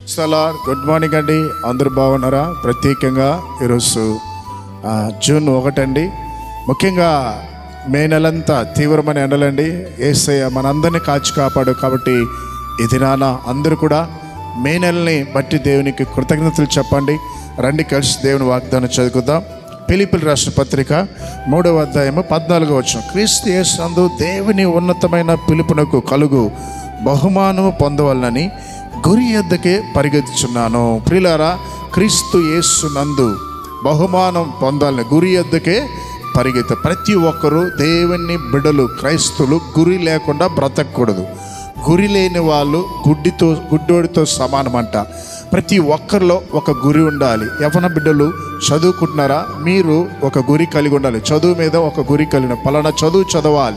Salaar good morning అండి అందరూ బాగున్నారా ప్రత్యేకంగా ఈరోజు ఆ, జూన్ ఒకటండి ముఖ్యంగా మే నెలంతా తీవ్రమైన ఎండలండి ఏసయ్య మనందరినీ కాచి కాపాడు కాబట్టి ఈ దినాన అందరూ కూడా మే నెలని బట్టి దేవునికి కృతజ్ఞతలు చెప్పండి రండి కలిసి దేవుని వాగ్దానం చదువుకుందాం పిలిపిలి రాష్ట్ర పత్రిక మూడవ అధ్యాయము పద్నాలుగో వచ్చిన క్రీస్తు యేసందు దేవుని ఉన్నతమైన పిలుపునకు కలుగు బహుమానము పొందవలనని గురి ఎద్దకే పరిగెత్తుచున్నాను ప్రిలారా క్రీస్తు యేసు నందు బహుమానం పొందాలని గురి ఎద్దకే పరిగెత్త ప్రతి ఒక్కరూ దేవుని బిడలు క్రైస్తులు గురి లేకుండా బ్రతకూడదు గురి లేని వాళ్ళు గుడ్డితో గుడ్డోడితో సమానమంట ప్రతి ఒక్కరిలో ఒక గురి ఉండాలి యవన బిడ్డలు చదువుకుంటున్నారా మీరు ఒక గురి కలిగి ఉండాలి చదువు మీద ఒక గురి కలిగిన పలానా చదువు చదవాలి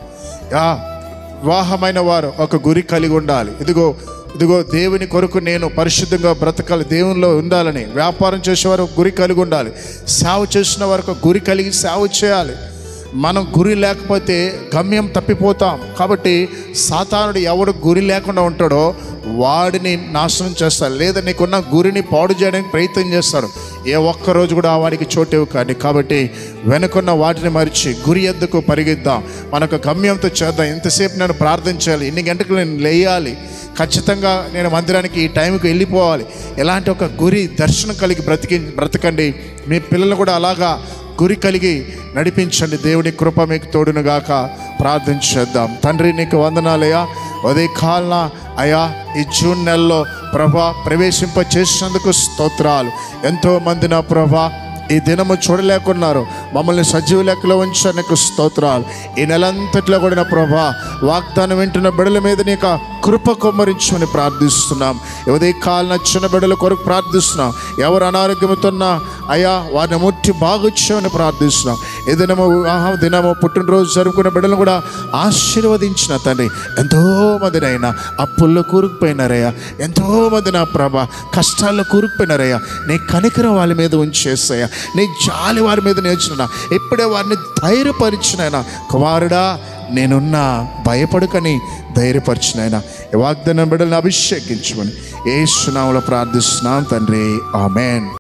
యా వివాహమైన వారు ఒక గురి కలిగి ఉండాలి ఇదిగో ఇదిగో దేవుని కొరకు నేను పరిశుద్ధంగా బ్రతకాలి దేవునిలో ఉండాలని వ్యాపారం చేసేవారు ఒక గురి కలిగి ఉండాలి సేవ చేసిన వారు ఒక గురి కలిగి సేవ చేయాలి మనం గురి లేకపోతే గమ్యం తప్పిపోతాం కాబట్టి సాతానుడు ఎవడు గురి లేకుండా ఉంటాడో వాడిని నాశనం చేస్తాడు లేదా నీకున్న గురిని పాడు చేయడానికి ప్రయత్నం చేస్తాడు ఏ ఒక్క రోజు కూడా వాడికి చోటేవు కానీ కాబట్టి వెనుకున్న వాటిని మరిచి గురి ఎద్దుకు పరిగెద్దాం మనకు గమ్యంతో చేద్దాం ఎంతసేపు నేను ప్రార్థన చేయాలి ఎన్ని గంటలకు నేను లేయాలి ఖచ్చితంగా నేను మందిరానికి ఈ టైంకి వెళ్ళిపోవాలి ఎలాంటి ఒక గురి దర్శనం కలిగి బ్రతికి బ్రతకండి మీ పిల్లలు కూడా అలాగా గురి కలిగి నడిపించండి దేవుని కృప మీకు తోడునుగాక ప్రార్థన చేద్దాం తండ్రి నీకు వందనాలయ్యా ఉదయ కాలన అయా ఈ జూన్ నెలలో ప్రభా ప్రవేశింప చేసినందుకు స్తోత్రాలు ఎంతో మంది నా ప్రభా ఈ దినము చూడలేకున్నారు మమ్మల్ని సజీవ లెక్కలో ఉంచడానికి స్తోత్రాలు ఈ నెలంతట్లో కూడా నా ప్రభా వాగ్దానం వింటున్న బిడల మీద నీకు కృప కొమ్మరించమని ప్రార్థిస్తున్నాం ఉదయ కాలన చిన్న బిడల కొరకు ప్రార్థిస్తున్నాం ఎవరు అనారోగ్యంతోన్నా అయ్యా వారిని ముట్టి బాగుచ్చామని ప్రార్థిస్తున్నాం ఈ దినము వివాహం దినము పుట్టినరోజు జరుపుకున్న బిడ్డలను కూడా ఆశీర్వదించిన తండ్రి ఎంతో మందినైనా అప్పుల్లో కూరుకుపోయినారయ్యా ఎంతో మంది నా ప్రభ కష్టాల్లో కూరుకుపోయినారయ్యా నీ కనికరం వాళ్ళ మీద ఉంచేస్తాయా నీ జాలి వారి మీద నేర్చున్నా ఇప్పుడే వారిని ధైర్యపరిచినైనా కుమారుడా నేనున్నా భయపడుకని ధైర్యపరిచినైనా ఈ వాగ్దానం బిడ్డలను అభిషేకించమని ఏ సునాములో ప్రార్థిస్తున్నాం తండ్రి ఆమెన్